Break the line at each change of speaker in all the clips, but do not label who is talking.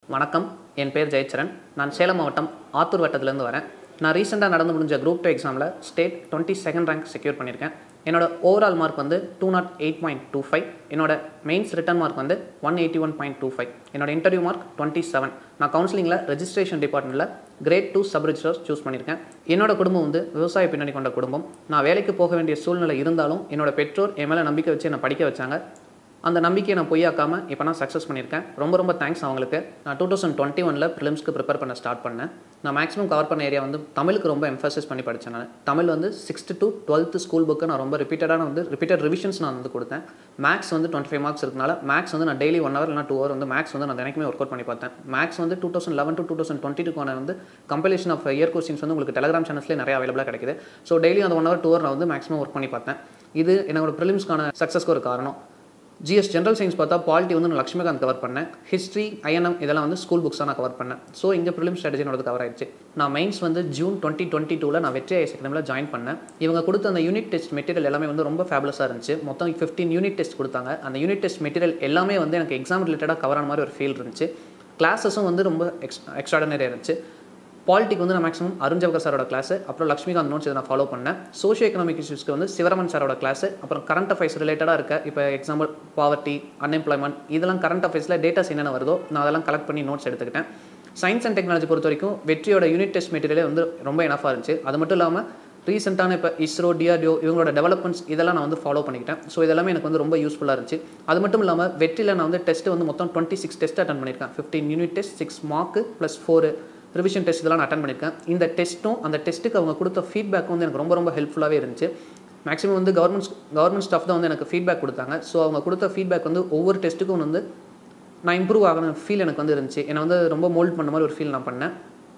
வணக்கம் என் பேர் ஜெயச்சரன் நான் சேலம் மாவட்டம் ஆத்தூர் வட்டத்துலேருந்து வரேன் நான் ரீசெண்டாக நடந்து முடிஞ்ச குரூப் டூ எக்ஸாமில் state twenty second rank secure பண்ணியிருக்கேன் என்னோட ஓவரால் மார்க் வந்து two naught eight point two five என்னோட மெயின்ஸ் ரிட்டன் மார்க் வந்து one eighty one point two five என்னோட இன்டர்வியூ மார்க் டுவெண்ட்டி செவன் நான் கவுன்சிலிங்கில் ரெஜிஸ்ட்ரேஷன் டிபார்ட்மெண்ட்டில் grade two sub registrars choose பண்ணியிருக்கேன் என்னோட குடும்பம் வந்து விவசாய பின்னணி கொண்ட குடும்பம் நான் வேலைக்கு போக வேண்டிய சூழ்நிலை இருந்தாலும் என்னோட பெற்றோர் என் மேலே நம்பிக்கை வச்சு என்னை படிக்க வச்சாங்க அந்த நம்பிக்கையை நான் பொய்யாக்காம இப்போ நான் சக்ஸஸ் பண்ணியிருக்கேன் ரொம்ப ரொம்ப தேங்க்ஸ் அவங்களுக்கு நான் டூ தௌசண்ட் டுவெண்ட்டி ஒனில் ப்ரிலிம்ஸ்க்கு ப்ரிப்பேர் பண்ண ஸ்டார்ட் பண்ணேன் நான் மேக்ஸிமம் கவர் பண்ண ஏரியா வந்து தமிழுக்கு ரொம்ப எம்ஃபசைஸ் பண்ணி படித்தேன் நான் தமிழ் வந்து sixth to twelfth school book நான் ரொம்ப ரிப்பீட்டடான வந்து ரிப்பீட்டட் ரிவிஷன்ஸ் நான் வந்து கொடுத்தேன் மேக்ஸ் வந்து டுவெண்ட்டி ஃபைவ் மார்க்ஸ் இருக்கனால மேக்ஸ் வந்து நான் டெய்லி ஒன் ஹவர் இல்லைனா டூ ஹவர் வந்து மேக்ஸ் வந்து நான் தினைக்குமே ஒர்க் அவுட் பண்ணி பார்த்தேன் மேக்ஸ் வந்து two thousand eleven to two thousand twenty டூக்கான வந்து கம்பெலேஷன் ஆஃப் இயர் கொஸ்டின்ஸ் வந்து உங்களுக்கு டெலிகிராம் சேனல்ஸ்லேயே நிறைய அவைலபிளாக கிடைக்குது ஸோ டெய்லி அந்த ஒன் ஹவர் டூ ஹவர் நான் வந்து மேக்ஸிமம் ஒர்க் பண்ணி பார்த்தேன் இது என்னோட ப்ரிலிம்ஸ்க்கான சக்ஸஸ்க்கு ஒரு காரணம் ஜிஎஸ் ஜென்ரல் சயின்ஸ் பார்த்தா பாலிட்டி வந்து நான் லக்ஷ்மிகாந்த் கவர் பண்ணேன் ஹிஸ்ட்ரி ஐஎன்எம் இதெல்லாம் வந்து ஸ்கூல் புக்ஸாக நான் கவர் பண்ணேன் ஸோ இங்கே ப்ரிலிம் ஸ்ட்ராட்டஜினோட கவர் ஆயிடுச்சு நான் மெயின்ஸ் வந்து ஜூன் டுவெண்ட்டி டுவெண்ட்டி டூவில் நான் வெற்றி ஐஎஸ் அகாடமியில் ஜாயின் பண்ணேன் இவங்க கொடுத்த அந்த யூனிட் டெஸ்ட் மெட்டீரியல் எல்லாமே வந்து ரொம்ப ஃபேபலஸாக இருந்துச்சு மொத்தம் ஃபிஃப்டீன் யூனிட் டெஸ்ட் கொடுத்தாங்க அந்த யூனிட் டெஸ்ட் மெட்டீரியல் எல்லாமே வந்து எனக்கு எக்ஸாம் ரிலேட்டடாக கவர் ஆன மாதிரி ஒரு ஃபீல் இருந்துச்சு கிளாஸஸும் வந்து ரொம்ப எக்ஸ் எக்ஸ்ட்ராடனரியாக இருந்துச்சு பாலிட்டிக் வந்து நான் மேக்ஸிமம் அருண் ஜவகர் சாரோட கிளாஸ் அப்புறம் லக்ஷ்மிகாந்த் நோட்ஸ் இதை நான் ஃபாலோ பண்ணேன் சோஷியோ எக்கனாமிக் இஷ்யூஸ்க்கு வந்து சிவரமன் சாரோட கிளாஸ் அப்புறம் கரண்ட் அஃபேர்ஸ் ரிலேட்டடாக இருக்க இப்போ எக்ஸாம்பிள் பாவர்ட்டி அன்எம்ப்ளாய்மெண்ட் இதெல்லாம் கரண்ட் அஃபேர்ஸில் டேட்டாஸ் என்னென்ன வருதோ நான் அதெல்லாம் கலெக்ட் பண்ணி நோட்ஸ் எடுத்துக்கிட்டேன் சயின்ஸ் அண்ட் டெக்னாலஜி பொறுத்த வரைக்கும் வெற்றியோட யூனிட் டெஸ்ட் மெட்டீரியலே வந்து ரொம்ப எனஃபாக இருந்துச்சு அது மட்டும் இல்லாமல் ரீசெண்டான இப்போ இஸ்ரோ டிஆர்டிஓ இவங்களோட டெவலப்மெண்ட்ஸ் இதெல்லாம் நான் வந்து ஃபாலோ பண்ணிக்கிட்டேன் ஸோ இதெல்லாமே எனக்கு வந்து ரொம்ப யூஸ்ஃபுல்லாக இருந்துச்சு அது மட்டும் இல்லாமல் வெற்றியில் நான் வந்து டெஸ்ட் வந்து மொத்தம் டுவெண்ட்டி சிக்ஸ் டெஸ்ட் அட்டன் பண்ணியிருக்கேன் fifteen unit test six mark plus four revision test இதெல்லாம் நான் அட்டன் பண்ணியிருக்கேன் இந்த டெஸ்ட்டும் அந்த டெஸ்ட்டுக்கு அவங்க கொடுத்த ஃபீட்பேக் வந்து எனக்கு ரொம்ப ரொம்ப ஹெல்ப்ஃபுல்லாகவே இருந்துச்சு மேக்ஸிமம் வந்து கவர்மெண்ட் கவர்மெண்ட் ஸ்டாஃப் தான் வந்து எனக்கு ஃபீட்பேக் கொடுத்தாங்க ஸோ அவங்க கொடுத்த ஃபீட்பேக் வந்து ஒவ்வொரு டெஸ்ட்டுக்கும் வந்து நான் இம்ப்ரூவ் ஆகணும் ஃபீல் எனக்கு வந்து இருந்துச்சு என்னை வந்து ரொம்ப மோல்ட் பண்ண மாதிரி ஒரு ஃபீல் நான் பண்ணேன்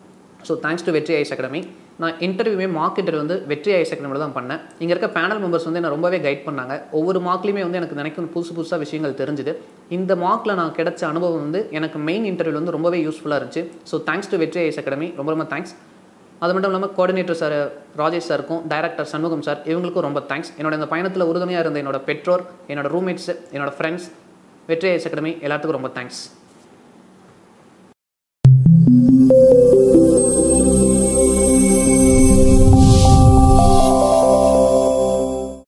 so thanks to Vetri IAS academy நான் இன்டர்வியூமே மார்க் இன்டர்வியூ வந்து வெற்றி ஐஎஸ் அகாடமியில் தான் பண்ணேன் இங்கே இருக்க பேனல் மெம்பர்ஸ் வந்து என்ன ரொம்பவே கைட் பண்ணாங்க ஒவ்வொரு மார்க்லையுமே வந்து எனக்கு நினைக்கும் புதுசு புதுசாக விஷயங்கள் தெரிஞ்சுது இந்த மார்க்கில் நான் கிடைச்ச அனுபவம் வந்து எனக்கு மெயின் இன்டர்வியூ வந்து ரொம்பவே யூஸ்ஃபுல்லாக இருந்துச்சு so thanks to Vetri IAS academy ரொம்ப ரொம்ப தேங்க்ஸ் அது மட்டும் இல்லாமல் கோஆர்டினேட்டர் சார் ராஜேஷ் சாருக்கும் டைரக்டர் சண்முகம் சார் இவங்களுக்கும் ரொம்ப தேங்க்ஸ் என்னோட இந்த பயணத்தில் உறுதுணையாக இருந்த என்னோட பெற்றோர் என்னோட ரூம்மேட்ஸ் என்னோட ஃப்ரெண்ட்ஸ் வெற்றி ஐஎஸ் அகாடமி எல்லாத்துக்கும் ரொம்ப தேங்க்ஸ்